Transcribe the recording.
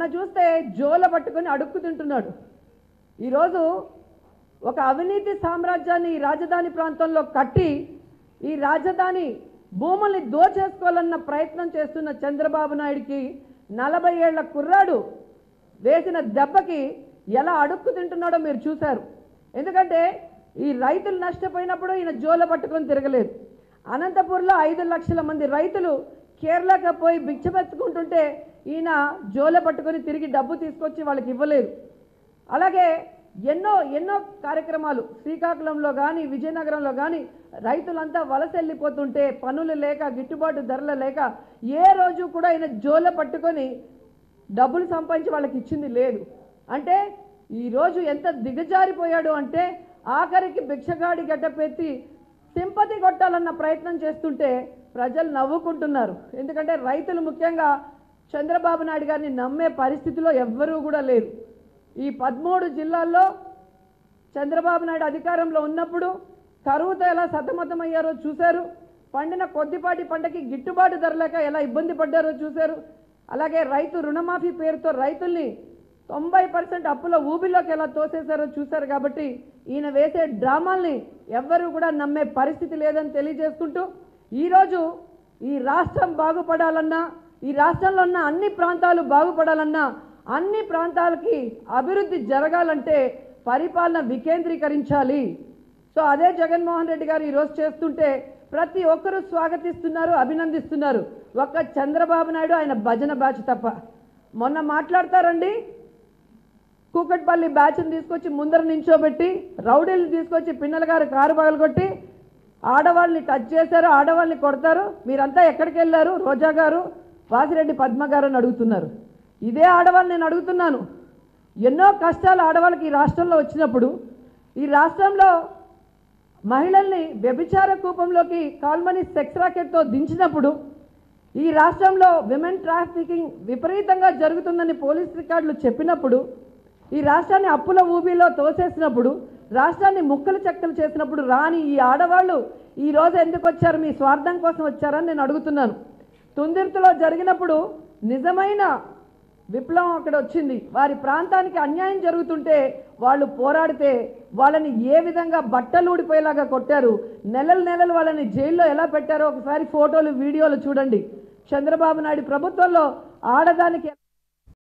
చూస్తే జోల పట్టుకొని అడుక్కు తింటున్నాడు ఈరోజు ఒక అవినీతి సామ్రాజ్యాన్ని ఈ రాజధాని ప్రాంతంలో కట్టి ఈ రాజధాని భూముల్ని దోచేసుకోవాలన్న ప్రయత్నం చేస్తున్న చంద్రబాబు నాయుడికి నలభై ఏళ్ల కుర్రాడు వేసిన దెబ్బకి ఎలా అడుక్కు తింటున్నాడో మీరు చూశారు ఎందుకంటే ఈ రైతులు నష్టపోయినప్పుడు ఈయన జోల పట్టుకొని తిరగలేదు అనంతపూర్లో ఐదు లక్షల మంది రైతులు కేరళకి పోయి బిచ్చమెత్తుకుంటుంటే ఈయన జోల పట్టుకొని తిరిగి డబ్బు తీసుకొచ్చి వాళ్ళకి ఇవ్వలేదు అలాగే ఎన్నో ఎన్నో కార్యక్రమాలు శ్రీకాకుళంలో కానీ విజయనగరంలో కానీ రైతులంతా వలస వెళ్ళిపోతుంటే పనులు లేక గిట్టుబాటు ధరలు లేక ఏ రోజు కూడా ఆయన జోల పట్టుకొని డబ్బులు సంపాదించి వాళ్ళకి ఇచ్చింది లేదు అంటే ఈరోజు ఎంత దిగజారిపోయాడు అంటే ఆఖరికి భిక్షగాడి గడ్డపెత్తి సింపతి కొట్టాలన్న ప్రయత్నం చేస్తుంటే ప్రజలు నవ్వుకుంటున్నారు ఎందుకంటే రైతులు ముఖ్యంగా చంద్రబాబు నాయుడు గారిని నమ్మే పరిస్థితిలో ఎవ్వరూ కూడా లేరు ఈ పదమూడు జిల్లాల్లో చంద్రబాబు నాయుడు అధికారంలో ఉన్నప్పుడు కరువుతో ఎలా సతమతమయ్యారో చూశారు పండిన కొద్దిపాటి పంటకి గిట్టుబాటు ధర లేక ఎలా ఇబ్బంది పడ్డారో చూశారు అలాగే రైతు రుణమాఫీ పేరుతో రైతుల్ని తొంభై పర్సెంట్ అప్పుల ఊబిలోకి ఎలా తోసేశారో చూశారు కాబట్టి ఈయన వేసే డ్రామాల్ని ఎవ్వరూ కూడా నమ్మే పరిస్థితి లేదని తెలియజేసుకుంటూ ఈరోజు ఈ రాష్ట్రం బాగుపడాలన్నా ఈ రాష్ట్రంలో ఉన్న అన్ని ప్రాంతాలు బాగుపడాలన్నా అన్ని ప్రాంతాలకి అభివృద్ధి జరగాలంటే పరిపాలన వికేంద్రీకరించాలి సో అదే జగన్మోహన్ రెడ్డి గారు ఈరోజు చేస్తుంటే ప్రతి ఒక్కరూ స్వాగతిస్తున్నారు అభినందిస్తున్నారు ఒక్క చంద్రబాబు నాయుడు ఆయన భజన బ్యాచ్ తప్ప మొన్న మాట్లాడతారండి కూకట్పల్లి బ్యాచ్ని తీసుకొచ్చి ముందర నించోబెట్టి రౌడీలు తీసుకొచ్చి పిన్నల గారు కారు పగలగొట్టి ఆడవాళ్ళని టచ్ చేశారు ఆడవాళ్ళని కొడతారు మీరంతా ఎక్కడికి వెళ్ళారు రోజా గారు వాసిరెడ్డి పద్మ గారు అని అడుగుతున్నారు ఇదే ఆడవాళ్ళు నేను అడుగుతున్నాను ఎన్నో కష్టాలు ఆడవాళ్ళకి ఈ రాష్ట్రంలో వచ్చినప్పుడు ఈ రాష్ట్రంలో మహిళల్ని వ్యభిచార కూపంలోకి కాల్మని సెక్స్ రాకెట్తో దించినప్పుడు ఈ రాష్ట్రంలో విమెన్ ట్రాఫికింగ్ విపరీతంగా జరుగుతుందని పోలీస్ రికార్డులు చెప్పినప్పుడు ఈ రాష్ట్రాన్ని అప్పుల ఊబిలో తోసేసినప్పుడు రాష్ట్రాన్ని ముక్కలు చెక్కలు చేసినప్పుడు రాని ఈ ఆడవాళ్ళు ఈ రోజు ఎందుకు వచ్చారు మీ స్వార్థం కోసం వచ్చారని నేను అడుగుతున్నాను తుందిర్తిలో జరిగినప్పుడు నిజమైన విప్లవం అక్కడ వచ్చింది వారి ప్రాంతానికి అన్యాయం జరుగుతుంటే వాళ్ళు పోరాడితే వాళ్ళని ఏ విధంగా బట్టలు ఊడిపోయేలాగా కొట్టారు నెలలు నెలలు వాళ్ళని జైల్లో ఎలా పెట్టారో ఒకసారి ఫోటోలు వీడియోలు చూడండి చంద్రబాబు నాయుడు ప్రభుత్వంలో ఆడదానికి